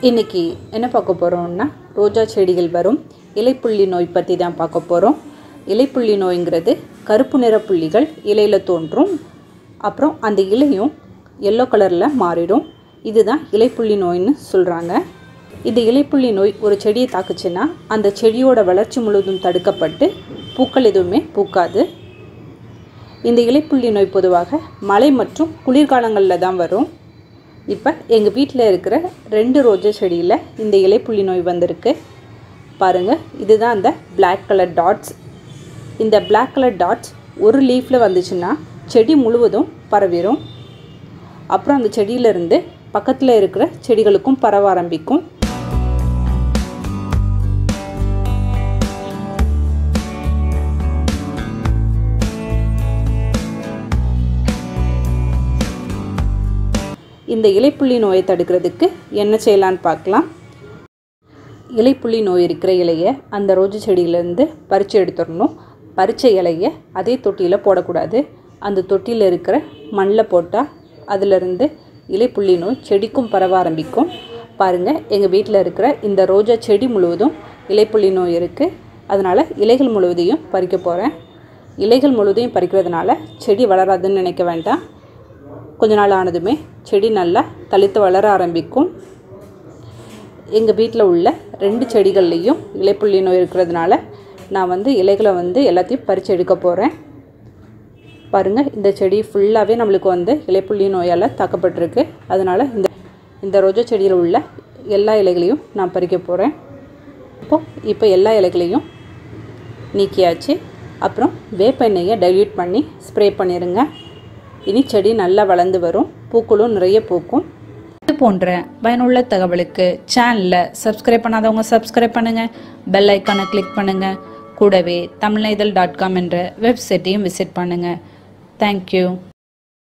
இன்னைக்கு என்ன பார்க்க போகிறோம்னா ரோஜா செடிகள் வரும் இலைப்புள்ளி நோய் பற்றி தான் பார்க்க போகிறோம் இலைப்புள்ளி நோய்ங்கிறது கருப்பு நிற புள்ளிகள் இலையில் தோன்றும் அப்புறம் அந்த இலையும் எல்லோ கலரில் மாறிடும் இதுதான் இலைப்புள்ளி நோய்னு சொல்கிறாங்க இந்த இலைப்புள்ளி நோய் ஒரு செடியை தாக்குச்சுன்னா அந்த செடியோட வளர்ச்சி முழுவதும் தடுக்கப்பட்டு பூக்கள் எதுவுமே பூக்காது இந்த இலைப்புள்ளி நோய் பொதுவாக மழை மற்றும் குளிர்காலங்களில் தான் வரும் இப்போ எங்கள் வீட்டில் இருக்கிற ரெண்டு ரோஜா செடியில் இந்த இலைப்புள்ளி நோய் வந்திருக்கு பாருங்கள் இதுதான் அந்த Black கலர் டாட்ஸ் இந்த Black கலர் டாட்ஸ் ஒரு லீஃபில் வந்துச்சுன்னா செடி முழுவதும் பரவிடும் அப்புறம் அந்த செடியிலேருந்து பக்கத்தில் இருக்கிற செடிகளுக்கும் பரவ ஆரம்பிக்கும் இந்த இலைப்புள்ளி நோயை தடுக்கிறதுக்கு என்ன செய்யலான்னு பார்க்கலாம் இலைப்புள்ளி நோய் இருக்கிற இலையை அந்த ரோஜா செடியிலேருந்து பறித்து எடுத்துடணும் பறித்த இலையை அதே தொட்டியில் போடக்கூடாது அந்த தொட்டியில் இருக்கிற மண்ணில் போட்டால் அதிலிருந்து இலைப்புள்ளி நோய் செடிக்கும் பரவ ஆரம்பிக்கும் பாருங்கள் எங்கள் வீட்டில் இருக்கிற இந்த ரோஜா செடி முழுவதும் இலைப்புள்ளி நோய் இருக்குது அதனால் இலைகள் முழுவதையும் பறிக்க போகிறேன் இலைகள் முழுவதையும் பறிக்கிறதுனால செடி வளராதுன்னு நினைக்க வேண்டாம் கொஞ்ச நாள் ஆனதுமே செடி நல்லா தளித்து வளர ஆரம்பிக்கும் எங்கள் வீட்டில் உள்ள ரெண்டு செடிகள்லேயும் இலைப்புள்ளி நோய் இருக்கிறதுனால நான் வந்து இலைகளை வந்து எல்லாத்தையும் பறித்து எடுக்க போகிறேன் பாருங்கள் இந்த செடி ஃபுல்லாகவே நம்மளுக்கு வந்து இலைப்புள்ளி நோயால் தாக்கப்பட்டிருக்கு அதனால் இந்த இந்த ரோஜா செடியில் உள்ள எல்லா இலைகளையும் நான் பறிக்க போகிறேன் இப்போ இப்போ எல்லா இலைகளையும் நீக்கியாச்சு அப்புறம் வேப்ப எண்ணெயை டைல்யூட் பண்ணி ஸ்ப்ரே பண்ணிடுங்க இனி செடி நல்லா வளர்ந்து வரும் பூக்களும் நிறைய பூக்கும் இது போன்ற பயனுள்ள தகவலுக்கு சேனலை சப்ஸ்கிரைப் பண்ணாதவங்க சப்ஸ்கிரைப் பண்ணுங்கள் பெல் ஐக்கானை கிளிக் பண்ணுங்கள் கூடவே தமிழ்நைதல் டாட் காம் என்ற வெப்சைட்டையும் விசிட் பண்ணுங்கள் தேங்க்யூ